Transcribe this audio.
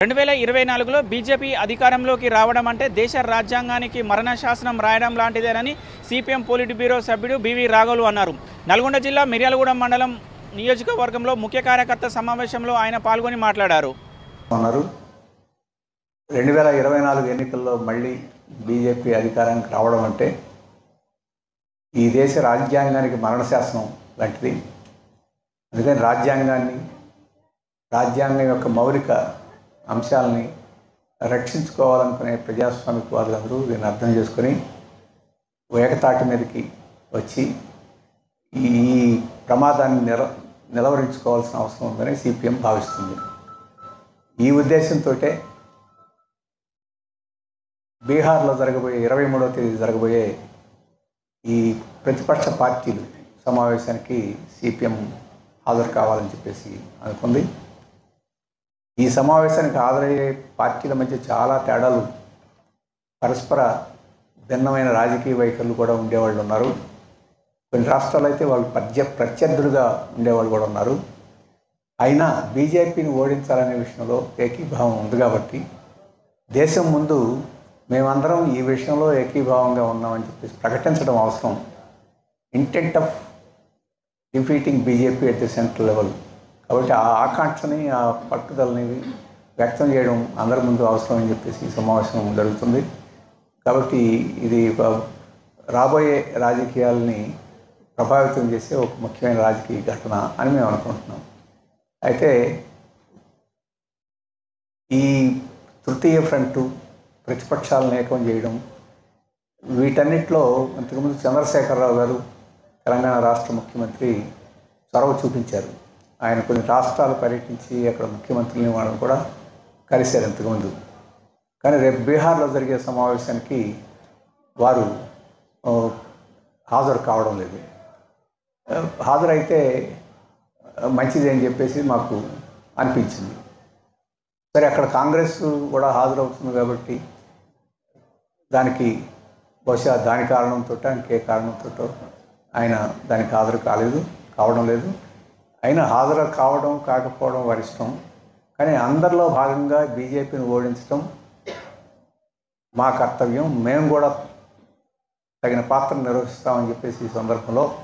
రెండు వేల ఇరవై నాలుగులో బీజేపీ అధికారంలోకి రావడం అంటే దేశ రాజ్యాంగానికి మరణ శాసనం రాయడం లాంటిదేనని సిపిఎం పోలిట్ బ్యూరో సభ్యుడు బివి రాఘవులు అన్నారు నల్గొండ జిల్లా మిర్యాలగూడెం మండలం నియోజకవర్గంలో ముఖ్య కార్యకర్త సమావేశంలో ఆయన పాల్గొని మాట్లాడారు ఉన్నారు రెండు వేల ఇరవై నాలుగు ఎన్నికల్లో మళ్ళీ బీజేపీ అధికారానికి రావడం అంటే ఈ దేశ రాజ్యాంగానికి మరణశాసనం లాంటిది అందుకని రాజ్యాంగాన్ని రాజ్యాంగం యొక్క మౌలిక అంశాలని రక్షించుకోవాలనుకునే ప్రజాస్వామిక వాదులందరూ దీన్ని అర్థం చేసుకొని ఏకతాటి మీదకి వచ్చి ఈ ప్రమాదాన్ని నిల నిలవరించుకోవాల్సిన అవసరం ఉందని సిపిఎం భావిస్తుంది ఈ ఉద్దేశంతో బీహార్లో జరగబోయే ఇరవై మూడవ తేదీ జరగబోయే ఈ ప్రతిపక్ష పార్టీలు సమావేశానికి సిపిఎం హాజరు కావాలని చెప్పేసి అనుకుంది ఈ సమావేశానికి హాజరయ్యే పార్టీల మధ్య చాలా తేడాలు పరస్పర భిన్నమైన రాజకీయ వైఖరులు కూడా ఉండేవాళ్ళు ఉన్నారు కొన్ని రాష్ట్రాలు అయితే వాళ్ళు ప్రత్య ప్రత్యర్థులుగా ఉండేవాళ్ళు కూడా ఉన్నారు అయినా బీజేపీని ఓడించాలనే విషయంలో ఏకీభావం ఉంది కాబట్టి దేశం ముందు మేమందరం ఈ విషయంలో ఏకీభావంగా ఉన్నామని చెప్పేసి ప్రకటించడం అవసరం intent of defeating BJP at the central level కాబట్టి ఆ ఆకాంక్షని ఆ పట్టుదలని వ్యక్తం చేయడం అందరి ముందు అవసరం అని చెప్పేసి ఈ సమావేశం జరుగుతుంది కాబట్టి ఇది ఒక రాబోయే రాజకీయాలని ప్రభావితం చేసే ఒక ముఖ్యమైన రాజకీయ ఘటన అని మేము అనుకుంటున్నాం అయితే ఈ తృతీయ ఫ్రంట్ ప్రతిపక్షాలను ఏకం చేయడం వీటన్నిటిలో ఇంతకుముందు చంద్రశేఖరరావు గారు తెలంగాణ రాష్ట్ర ముఖ్యమంత్రి చొరవ చూపించారు ఆయన కొన్ని రాష్ట్రాలు పర్యటించి అక్కడ ముఖ్యమంత్రులని వాళ్ళని కూడా కలిశారు ఇంతకుముందు కానీ రేపు బీహార్లో జరిగే సమావేశానికి వారు ఆ, హాజరు కావడం లేదు ఆ, హాజరైతే ఆ, మంచిది అని చెప్పేసి మాకు అనిపించింది సరే అక్కడ కాంగ్రెస్ కూడా హాజరవుతుంది కాబట్టి దానికి బహుశా దాని కారణంతో ఇంకే కారణంతో ఆయన దానికి హాజరు కాలేదు కావడం లేదు అయినా హాజరు కావడం కాకపోవడం వారి ఇష్టం కానీ అందరిలో భాగంగా బీజేపీని ఓడించడం మా కర్తవ్యం మేము కూడా తగిన పాత్ర నిర్వహిస్తామని చెప్పేసి ఈ సందర్భంలో